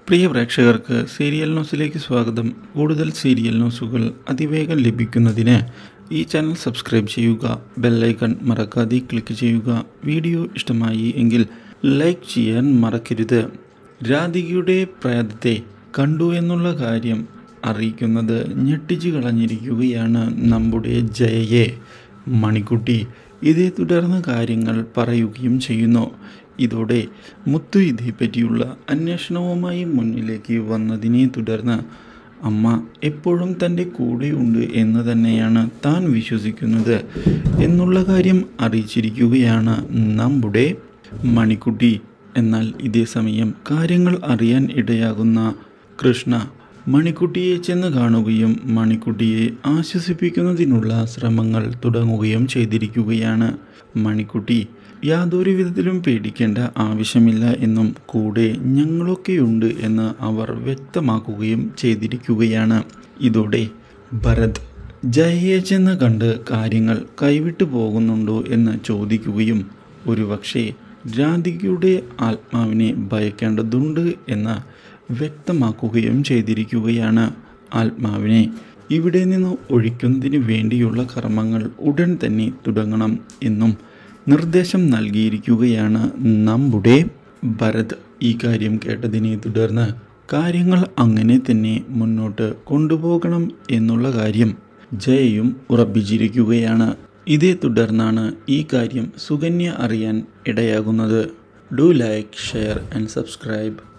പ്രിയ പ്രേക്ഷകർക്ക് സീരിയൽ ന്യൂസിലേക്ക് സ്വാഗതം കൂടുതൽ സീരിയൽ ന്യൂസുകൾ അതിവേഗം ലഭിക്കുന്നതിന് ഈ ചാനൽ സബ്സ്ക്രൈബ് ചെയ്യുക ബെല്ലൈക്കൺ മറക്കാതെ ക്ലിക്ക് ചെയ്യുക വീഡിയോ ഇഷ്ടമായി എങ്കിൽ ലൈക്ക് ചെയ്യാൻ മറക്കരുത് രാധികയുടെ പ്രേതത്തെ കണ്ടു എന്നുള്ള കാര്യം അറിയിക്കുന്നത് ഞെട്ടിച്ചു കളഞ്ഞിരിക്കുകയാണ് നമ്മുടെ ജയയെ മണിക്കുട്ടി ഇതേ തുടർന്ന് കാര്യങ്ങൾ പറയുകയും ചെയ്യുന്നു ഇതോടെ മുത്തു ഇതേപ്പറ്റിയുള്ള അന്വേഷണവുമായി മുന്നിലേക്ക് വന്നതിനെ തുടർന്ന് അമ്മ എപ്പോഴും തൻ്റെ കൂടെയുണ്ട് എന്ന് തന്നെയാണ് താൻ വിശ്വസിക്കുന്നത് എന്നുള്ള കാര്യം അറിയിച്ചിരിക്കുകയാണ് നമ്മുടെ മണിക്കുട്ടി എന്നാൽ ഇതേ സമയം കാര്യങ്ങൾ അറിയാൻ ഇടയാകുന്ന കൃഷ്ണ മണിക്കുട്ടിയെ ചെന്ന് കാണുകയും മണിക്കുട്ടിയെ ആശ്വസിപ്പിക്കുന്നതിനുള്ള ശ്രമങ്ങൾ തുടങ്ങുകയും ചെയ്തിരിക്കുകയാണ് മണിക്കുട്ടി യാതൊരു വിധത്തിലും പേടിക്കേണ്ട ആവശ്യമില്ല എന്നും കൂടെ ഞങ്ങളൊക്കെയുണ്ട് എന്ന് അവർ വ്യക്തമാക്കുകയും ചെയ്തിരിക്കുകയാണ് ഇതോടെ ഭരത് ജയയെ ചെന്ന് കണ്ട് കാര്യങ്ങൾ കൈവിട്ടു പോകുന്നുണ്ടോ എന്ന് ചോദിക്കുകയും ഒരുപക്ഷെ രാധികയുടെ ആത്മാവിനെ ഭയക്കേണ്ടതുണ്ട് എന്ന് വ്യക്തമാക്കുകയും ചെയ്തിരിക്കുകയാണ് ആത്മാവിനെ ഇവിടെ നിന്ന് ഒഴിക്കുന്നതിന് വേണ്ടിയുള്ള കർമ്മങ്ങൾ ഉടൻ തന്നെ തുടങ്ങണം എന്നും നിർദ്ദേശം നൽകിയിരിക്കുകയാണ് നമ്മുടെ ഭരത് ഈ കാര്യം കേട്ടതിനെ തുടർന്ന് കാര്യങ്ങൾ അങ്ങനെ തന്നെ മുന്നോട്ട് കൊണ്ടുപോകണം എന്നുള്ള കാര്യം ജയയും ഉറപ്പിച്ചിരിക്കുകയാണ് ഇതേ തുടർന്നാണ് ഈ കാര്യം സുകന്യ അറിയാൻ ഇടയാകുന്നത് do like share and subscribe